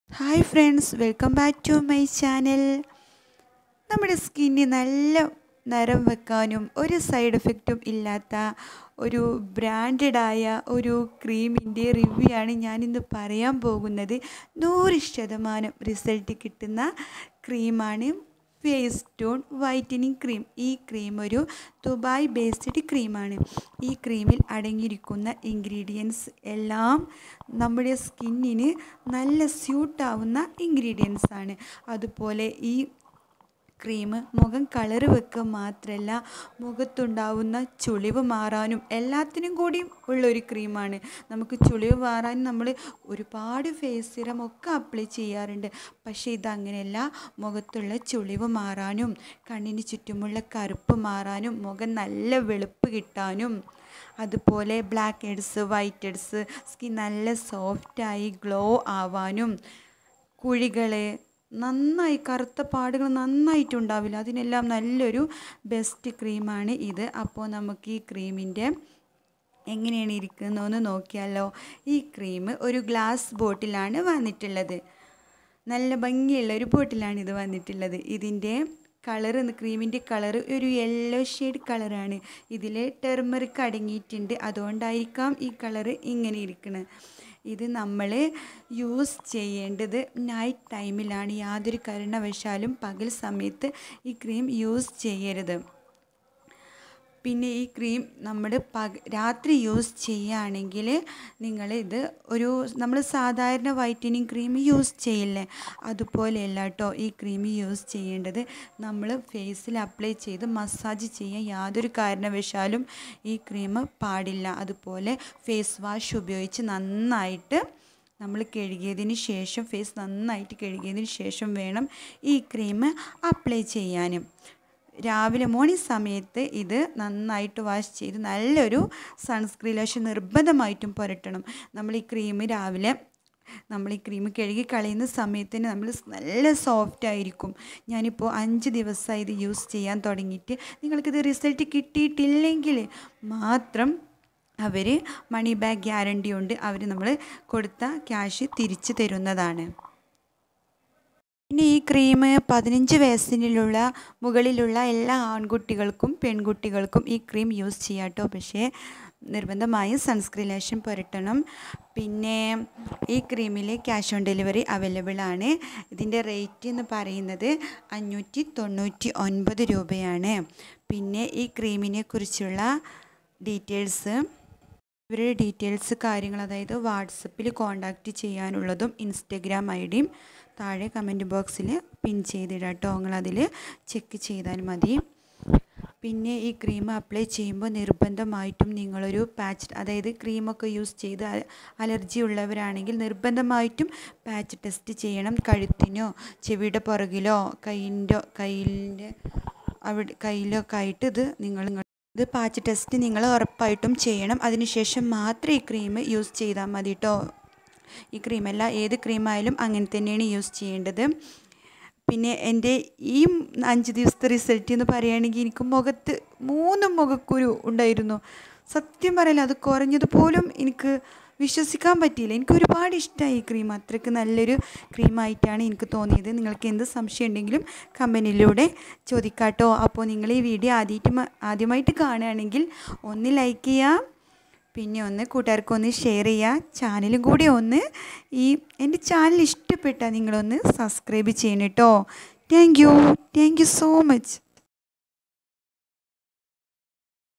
hi friends welcome back to my channel നമ്മുടെ സ്കിന്നിന് നല്ല നിറം വെക്കാനും ഒരു സൈഡ് എഫക്റ്റും ഇല്ലാത്ത ഒരു ബ്രാൻഡഡായ ഒരു ക്രീമിൻ്റെ റിവ്യൂ ആണ് ഞാനിന്ന് പറയാൻ പോകുന്നത് നൂറ് ശതമാനം റിസൾട്ട് കിട്ടുന്ന ക്രീമാണ് ഫേസ് ടോൺ വൈറ്റനിങ് ക്രീം ഈ ക്രീം ഒരു ദുബായ് ബേസ്ഡ് ക്രീമാണ് ഈ ക്രീമിൽ അടങ്ങിയിരിക്കുന്ന ഇൻഗ്രീഡിയൻസ് എല്ലാം നമ്മുടെ സ്കിന്നിന് നല്ല സ്യൂട്ടാവുന്ന ഇൻഗ്രീഡിയൻസ് ആണ് അതുപോലെ ഈ ക്രീം മുഖം കളർ വെക്കുക മാത്രമല്ല മുഖത്തുണ്ടാവുന്ന ചുളിവ് മാറാനും എല്ലാത്തിനും കൂടി ഉള്ളൊരു ക്രീമാണ് നമുക്ക് ചുളിവ് മാറാൻ നമ്മൾ ഒരുപാട് ഫേസ് സിറം ഒക്കെ അപ്ലൈ ചെയ്യാറുണ്ട് പക്ഷേ ഇതങ്ങനെയല്ല മുഖത്തുള്ള ചുളിവ് മാറാനും കണ്ണിന് ചുറ്റുമുള്ള കറുപ്പ് മാറാനും മുഖം നല്ല വെളുപ്പ് കിട്ടാനും അതുപോലെ black heads white heads skin നല്ല സോഫ്റ്റായി ഗ്ലോ ആവാനും കുഴികൾ നന്നായി കറുത്ത പാടുകൾ നന്നായിട്ടുണ്ടാവില്ല അതിനെല്ലാം നല്ലൊരു ബെസ്റ്റ് ക്രീമാണ് ഇത് അപ്പോൾ നമുക്ക് ഈ ക്രീമിൻ്റെ എങ്ങനെയാണ് ഇരിക്കുന്നതെന്ന് നോക്കിയാലോ ഈ ക്രീം ഒരു ഗ്ലാസ് ബോട്ടിലാണ് വന്നിട്ടുള്ളത് നല്ല ഭംഗിയുള്ള ഒരു ബോട്ടിലാണ് ഇത് വന്നിട്ടുള്ളത് ഇതിൻ്റെ കളർ ക്രീമിൻ്റെ കളർ ഒരു യെല്ലോ ഷെയ്ഡ് കളറാണ് ഇതിൽ ടെർമറിക് അടങ്ങിയിട്ടുണ്ട് അതുകൊണ്ടായിരിക്കാം ഈ കളറ് ഇങ്ങനെ ഇരിക്കുന്നത് ഇത് നമ്മൾ യൂസ് ചെയ്യേണ്ടത് നൈറ്റ് ടൈമിലാണ് യാതൊരു കാരണവശാലും പകൽ സമയത്ത് ഈ ക്രീം യൂസ് ചെയ്യരുത് പിന്നെ ഈ ക്രീം നമ്മൾ പക രാത്രി യൂസ് ചെയ്യുകയാണെങ്കിൽ നിങ്ങൾ ഇത് ഒരു നമ്മൾ സാധാരണ വൈറ്റനിങ് ക്രീം യൂസ് ചെയ്യില്ലേ അതുപോലെയല്ല കേട്ടോ ഈ ക്രീം യൂസ് ചെയ്യേണ്ടത് നമ്മൾ ഫേസിൽ അപ്ലൈ ചെയ്ത് മസാജ് ചെയ്യാൻ യാതൊരു കാരണവശാലും ഈ ക്രീം പാടില്ല അതുപോലെ ഫേസ് വാഷ് ഉപയോഗിച്ച് നന്നായിട്ട് നമ്മൾ കഴുകിയതിന് ശേഷം ഫേസ് നന്നായിട്ട് കഴുകിയതിന് ശേഷം വേണം ഈ ക്രീം അപ്ലൈ ചെയ്യാനും രാവിലെ മോർണിംഗ് സമയത്ത് ഇത് നന്നായിട്ട് വാഷ് ചെയ്ത് നല്ലൊരു സൺസ്ക്രീൻ ലോഷൻ നിർബന്ധമായിട്ടും പുരട്ടണം നമ്മൾ ഈ ക്രീം രാവിലെ നമ്മൾ ഈ ക്രീം കഴുകി കളയുന്ന സമയത്തിന് നമ്മൾ നല്ല സോഫ്റ്റ് ആയിരിക്കും ഞാനിപ്പോൾ അഞ്ച് ദിവസമായി ഇത് യൂസ് ചെയ്യാൻ തുടങ്ങിയിട്ട് നിങ്ങൾക്കിത് റിസൾട്ട് കിട്ടിയിട്ടില്ലെങ്കിൽ മാത്രം അവർ മണി ബാക്ക് ഗ്യാരണ്ടി ഉണ്ട് അവർ നമ്മൾ കൊടുത്ത ക്യാഷ് തിരിച്ചു തരുന്നതാണ് പിന്നെ ഈ ക്രീം പതിനഞ്ച് വയസ്സിനുള്ള മുകളിലുള്ള എല്ലാ ആൺകുട്ടികൾക്കും പെൺകുട്ടികൾക്കും ഈ ക്രീം യൂസ് ചെയ്യാം കേട്ടോ പക്ഷേ നിർബന്ധമായും സൺസ്ക്രീൻ ലോഷൻ പുരട്ടണം പിന്നെ ഈ ക്രീമിൽ ക്യാഷ് ഓൺ ഡെലിവറി അവൈലബിൾ ആണ് ഇതിൻ്റെ റേറ്റ് എന്ന് പറയുന്നത് അഞ്ഞൂറ്റി തൊണ്ണൂറ്റി ഒൻപത് രൂപയാണ് പിന്നെ ഈ ക്രീമിനെ കുറിച്ചുള്ള ഡീറ്റെയിൽസ് ഇവരുടെ ഡീറ്റെയിൽസ് കാര്യങ്ങൾ അതായത് വാട്സപ്പിൽ കോണ്ടാക്റ്റ് ചെയ്യാനുള്ളതും ഇൻസ്റ്റഗ്രാം ഐ ഡിയും താഴെ കമൻറ്റ് ബോക്സിൽ പിൻ ചെയ്തിടാം കേട്ടോ നിങ്ങളതിൽ ചെക്ക് ചെയ്താൽ മതി പിന്നെ ഈ ക്രീം അപ്ലൈ ചെയ്യുമ്പോൾ നിർബന്ധമായിട്ടും നിങ്ങളൊരു പാച്ച് അതായത് ക്രീമൊക്കെ യൂസ് ചെയ്ത് അലർജി ഉള്ളവരാണെങ്കിൽ നിർബന്ധമായിട്ടും പാച്ച് ടെസ്റ്റ് ചെയ്യണം കഴുത്തിനോ ചെവിയുടെ പുറകിലോ കൈയിൻ്റെ കയ്യിൻ്റെ അവിടെ കയ്യിലൊക്കെ ആയിട്ട് ഇത് നിങ്ങൾ ഇത് പാച്ച് ടെസ്റ്റ് നിങ്ങൾ ഉറപ്പായിട്ടും ചെയ്യണം അതിനുശേഷം മാത്രം ഈ ക്രീം യൂസ് ചെയ്താൽ മതി കേട്ടോ ഈ ക്രീമല്ല ഏത് ക്രീമായാലും അങ്ങനെ തന്നെയാണ് യൂസ് ചെയ്യേണ്ടത് പിന്നെ എൻ്റെ ഈ അഞ്ച് ദിവസത്തെ റിസൾട്ട് എന്ന് പറയുകയാണെങ്കിൽ എനിക്ക് മുഖത്ത് മൂന്ന് മുഖക്കുരു ഉണ്ടായിരുന്നു സത്യം പറയില്ല അത് കുറഞ്ഞതുപോലും എനിക്ക് വിശ്വസിക്കാൻ പറ്റിയില്ല എനിക്ക് ഒരുപാട് ഇഷ്ടമായി ഈ ക്രീം അത്രയ്ക്ക് നല്ലൊരു ക്രീമായിട്ടാണ് എനിക്ക് തോന്നിയത് നിങ്ങൾക്ക് എന്ത് സംശയം ഉണ്ടെങ്കിലും കമ്പനിയിലൂടെ ചോദിക്കാട്ടോ അപ്പോൾ നിങ്ങൾ ഈ വീഡിയോ ആദ്യമായിട്ട് ആദ്യമായിട്ട് കാണുകയാണെങ്കിൽ ഒന്ന് ലൈക്ക് ചെയ്യുക പിന്നെ ഒന്ന് കൂട്ടുകാർക്ക് ഒന്ന് ഷെയർ ചെയ്യുക ചാനലും കൂടി ഒന്ന് ഈ എൻ്റെ ചാനൽ ഇഷ്ടപ്പെട്ടാൽ നിങ്ങളൊന്ന് സബ്സ്ക്രൈബ് ചെയ്യണം കേട്ടോ thank you thank you so much